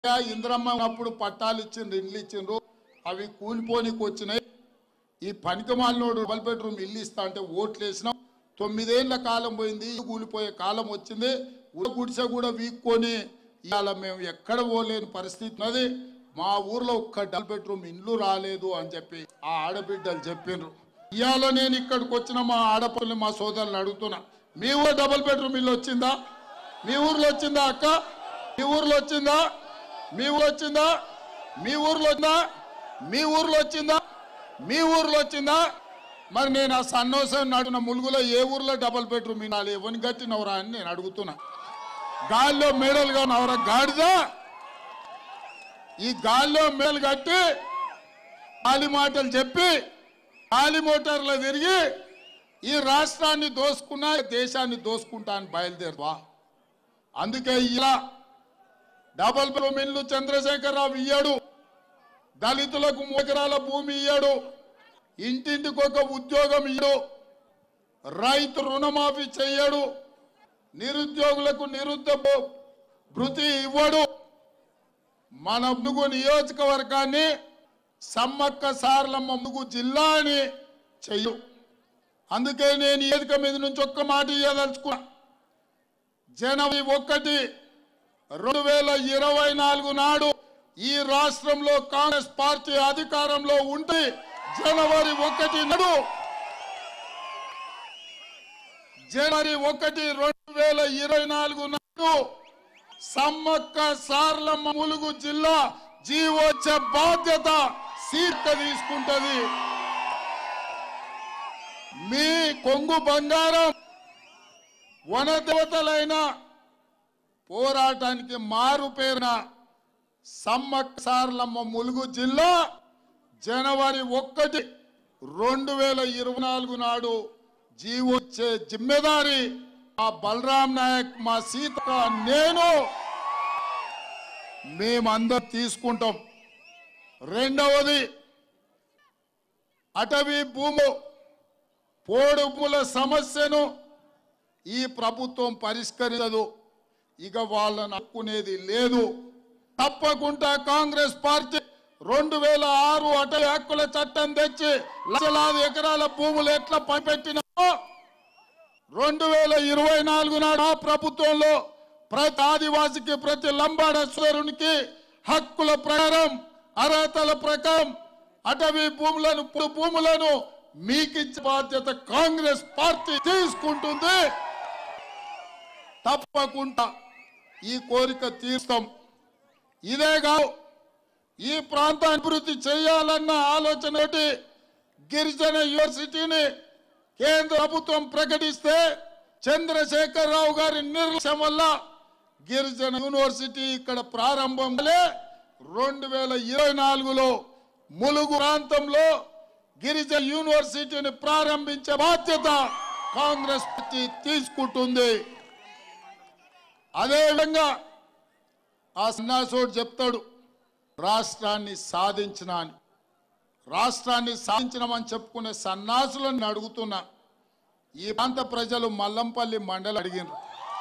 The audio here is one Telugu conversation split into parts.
ఇంద్రమ్మ ఉన్నప్పుడు పట్టాలు ఇచ్చిండ్రు ఇండ్లు ఇచ్చిండ్రు అవి కూలిపోనికి వచ్చినాయి ఈ పనికిమాలినోడు డబల్ బెడ్రూమ్ ఇల్లు ఇస్తా అంటే ఓట్లు వేసినాం తొమ్మిదేళ్ల కాలం పోయింది ఇల్లు కూలిపోయే కాలం వచ్చింది ఊర గుడిసె కూడా వీక్కొని ఇవాళ మేము ఎక్కడ పోలేని పరిస్థితి ఉన్నది మా ఊర్లో ఒక్క డబల్ బెడ్రూమ్ ఇల్లు రాలేదు అని చెప్పి ఆ ఆడబిడ్డలు చెప్పిండ్రు ఇవాళ నేను ఇక్కడికి వచ్చిన మా ఆడపల్లి మా సోదరులు అడుగుతున్నా మీ ఊరు డబుల్ బెడ్రూమ్ ఇల్లు వచ్చిందా మీ ఊర్లో వచ్చిందా అక్క మీ ఊర్లో వచ్చిందా మీ ఊర్లో వచ్చిందా మీ ఊర్లో వచ్చిందా మీ ఊర్లో వచ్చిందా మీ ఊర్లో వచ్చిందా మరి నేను ఆ సన్నోసం నడున ములుగులో ఏ ఊర్లో డబుల్ బెడ్రూమ్ ఇనాలి ఎవరిని కట్టినవరా అని నేను అడుగుతున్నా గాల్లో మేడలుగా నవరా గాడిదా ఈ గాల్లో మేడలు కట్టి గాలి మాటలు చెప్పి గాలి మోటార్లో తిరిగి ఈ రాష్ట్రాన్ని దోసుకున్నా దేశాన్ని దోసుకుంటా అని బయలుదేరువా అందుకే ఇలా డబల్ బెడ్రూమ్ ఇల్లు చంద్రశేఖరరావు ఇయ్యాడు దళితులకు మూడు ఎకరాల భూమి ఇయ్యాడు ఇంటింటికి ఒక ఉద్యోగం ఇయ్యడు రైతు రుణమాఫీ చెయ్యడు నిరుద్యోగులకు నిరుద్యోగ భృతి ఇవ్వడు మన ములుగు నియోజకవర్గాన్ని సమ్మక్క సారలమ్మ ములుగు జిల్లా అని చెయ్యు అందుకే నేను ఈ వేదిక మీద నుంచి ఒక్క మాట ఇవ్వదలుచుకున్నా జనవరి ఒకటి రెండు వేల ఇరవై నాలుగు నాడు ఈ రాష్ట్రంలో కాంగ్రెస్ పార్టీ అధికారంలో ఉంటే జనవరి ఒకటి నాడు జనవరి ఒకటి రెండు వేల ఇరవై నాలుగు నాడు సమ్మక్క సార్లమ్మ ములుగు జిల్లా జీవోచ్చ బాధ్యత సీట్ తీసుకుంటది మీ కొంగు బంగారం వనదేవతలైన పోరాటానికి మారు పేరున సమ్మక్క సార్లమ్మ ములుగు జిల్లా జనవరి ఒకటి రెండు వేల ఇరవై నాలుగు నాడు జీవొచ్చే జిమ్మెదారి మా బలరాం నాయక్ మా సీత నేను మేమందరం తీసుకుంటాం రెండవది అటవీ భూము పోడు భూముల సమస్యను ఈ ప్రభుత్వం పరిష్కరించదు ఇక వాళ్ళని హక్కునేది లేదు తప్పకుండా కాంగ్రెస్ పార్టీ రెండు వేల ఆరు అటవీ హక్కుల చట్టం తెచ్చి లక్షలాది ఎకరాల భూములు ఎట్లా పనిపెట్టినామో రెండు వేల ఇరవై నాలుగు నాడు ఆ ప్రభుత్వంలో ప్రతి ఆదివాసికి ప్రతి లంబాడేశ్వరునికి హక్కుల ప్రకారం అర్హతల ప్రకారం అటవీ భూములను పొడు భూములను మీకిచ్చే బాధ్యత కాంగ్రెస్ పార్టీ తీసుకుంటుంది తప్పకుండా ఈ కోరిక తీర్స్తాం ఇదే కాదు ఈ ప్రాంత అభివృద్ధి చేయాలన్న ఆలోచనతోటి గిరిజన యూనివర్సిటీని కేంద్ర ప్రభుత్వం ప్రకటిస్తే చంద్రశేఖరరావు గారి నిర్లక్ష్యం వల్ల గిరిజన యూనివర్సిటీ ఇక్కడ ప్రారంభం రెండు వేల ఇరవై నాలుగులో ములుగు ప్రాంతంలో గిరిజన యూనివర్సిటీని ప్రారంభించే బాధ్యత కాంగ్రెస్ పార్టీ తీసుకుంటుంది అదేవిధంగా ఆ సన్నాసోడు చెప్తాడు రాష్ట్రాన్ని సాధించిన అని రాష్ట్రాన్ని సాధించినామని చెప్పుకునే సన్నాసులను అడుగుతున్నా ఈ ప్రాంత ప్రజలు మల్లంపల్లి మండలి అడిగినరు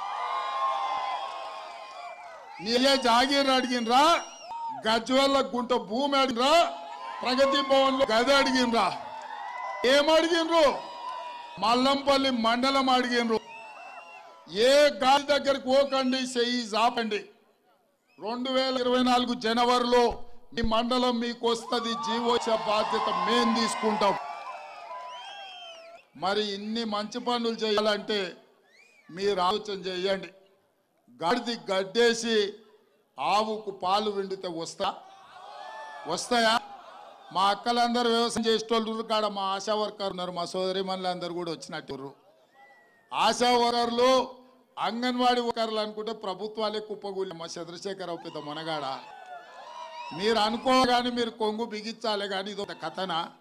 నీలే జాగీర్ అడిగినరా గజ్వల్ల గుంట భూమి అడిగినరా ప్రగతి భవన్ లో గది అడిగినరా ఏం అడిగినరు మల్లంపల్లి మండలం అడిగినరు ఏ గాలి దగ్గరికి పోకండి చెయ్యి చాపండి రెండు వేల ఇరవై నాలుగు జనవరిలో మీ మండలం మీకు వస్తుంది జీవోత్సవ బాధ్యత మేం తీసుకుంటాం మరి ఇన్ని మంచి పనులు చేయాలంటే మీరు ఆలోచన చేయండి గడిది గడ్డేసి ఆవుకు పాలు విండితే వస్తా వస్తాయా మా అక్కలందరూ వ్యవసాయం చేసేటోళ్ళు కాడ మా ఆశా వర్కర్ ఉన్నారు మా సోదరి అందరూ కూడా వచ్చినట్టు ఆశా వర్కర్లు అంగన్వాడీ వర్కర్లు అనుకుంటే ప్రభుత్వాలే కుప్పగూలి మా చంద్రశేఖరరావు పెద్ద మనగాడ మీరు అనుకోగానే మీరు కొంగు బిగించాలి కానీ ఇది ఒక కథనా